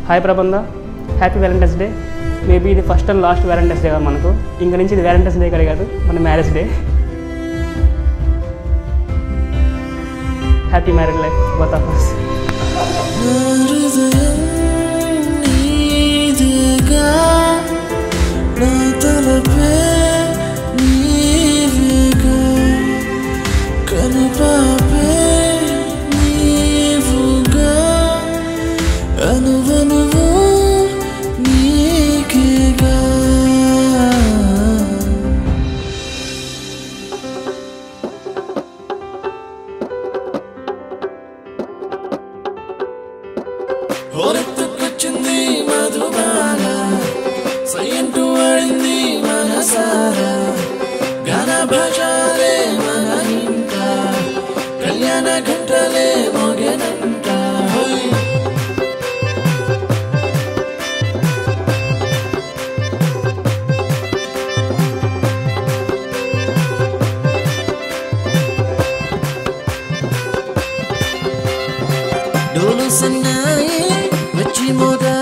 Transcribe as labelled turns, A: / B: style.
A: hi Prabandha happy valentine's day maybe ఇది first and last valentine's day మనకు ఇంక నుంచి ఇది వ్యాలంటైన్స్ డే కాదు కాదు మన marriage day happy marriage life both of us
B: హృదయం నీదేగా నా తలపే నీవేగా కనుపాపే నీవుగా అనువనువు నీకేగా హోరెత్తుకొచ్చింది మధుబాల సయ్యంటూ వాడింది మనసారా గాన భాషాలే మన ఇంట కళ్యాణ గంటలే మోగనంట హోయ్ డోలు సన్నాయి వచ్చి మోగా